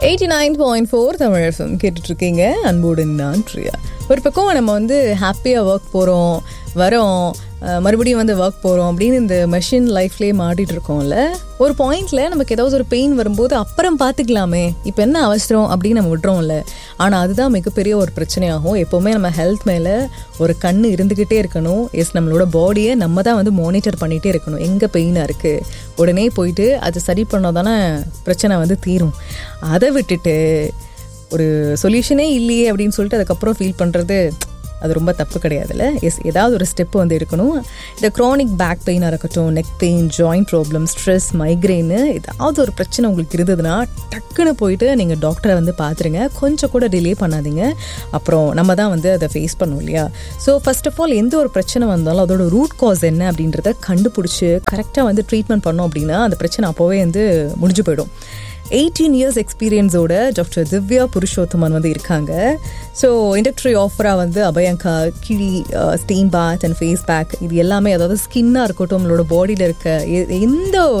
eighty nine point four Tamil FM கேட்டுட்ருக்கீங்க அன்போடு நான் பிரியா ஒரு பக்கம் நம்ம வந்து ஹாப்பியாக ஒர்க் போகிறோம் வரோம் அஹ், மறுபடியும் வந்து ஒர்க் போகிறோம் அப்படின்னு இந்த மெஷின் லைஃப்லேயே மாட்டிட்டு இருக்கோம்ல ஒரு பாயிண்ட்ல நமக்கு ஏதாவது ஒரு பெயின் வரும்போது அப்புறம் பார்த்துக்கலாமே இப்போ என்ன அவசரம் அப்படின்னு நம்ம விட்றோம்ல ஆனால் அதுதான் மிகப்பெரிய ஒரு பிரச்சனையாகும் எப்போவுமே நம்ம ஹெல்த் மேலே ஒரு கண் இருந்துக்கிட்டே இருக்கணும் எஸ் நம்மளோட பாடியை நம்ம தான் வந்து மானிட்டர் பண்ணிகிட்டே இருக்கணும் எங்கே பெயினாக இருக்குது உடனே போயிட்டு அது சரி பண்ணால் தானே பிரச்சனை வந்து தீரும் அதை விட்டுட்டு ஒரு சொல்யூஷனே இல்லையே அப்படின்னு சொல்லிட்டு அதுக்கப்புறம் ஃபீல் பண்ணுறது அது ரொம்ப தப்பு கிடையாதுல்ல எஸ் ஏதாவது ஒரு ஸ்டெப் வந்து இருக்கணும் இந்த க்ரானிக் பேக் பெயினாக இருக்கட்டும் neck pain joint problem stress migraine ஏதாவது ஒரு பிரச்சனை உங்களுக்கு இருந்ததுன்னா டக்குன்னு போயிட்டு நீங்கள் டாக்டரை வந்து பார்த்துருங்க கொஞ்சம் கூட டிலே பண்ணாதீங்க அப்புறம் நம்ம தான் வந்து அதை ஃபேஸ் பண்ணோம் இல்லையா ஸோ ஃபர்ஸ்ட் ஆஃப் ஆல் எந்த ஒரு பிரச்சனை வந்தாலும் அதோட ரூட் காஸ் என்ன அப்படின்றத கண்டுபிடிச்சி கரெக்டாக வந்து ட்ரீட்மெண்ட் பண்ணோம் அப்படின்னா அந்த பிரச்சனை அப்போவே வந்து முடிஞ்சு போயிடும் எயிட்டீன் இயர்ஸ் எக்ஸ்பீரியன்ஸோட டாக்டர் திவ்யா புருஷோத்தமன் வந்து இருக்காங்க ஸோ இண்டக்ட்ரி ஆஃபராக வந்து abhyanga kizhi steam bath and face pack இது எல்லாமே அதாவது ஸ்கின்னாக இருக்கட்டும் நம்மளோட பாடியில் இருக்க எ- எந்த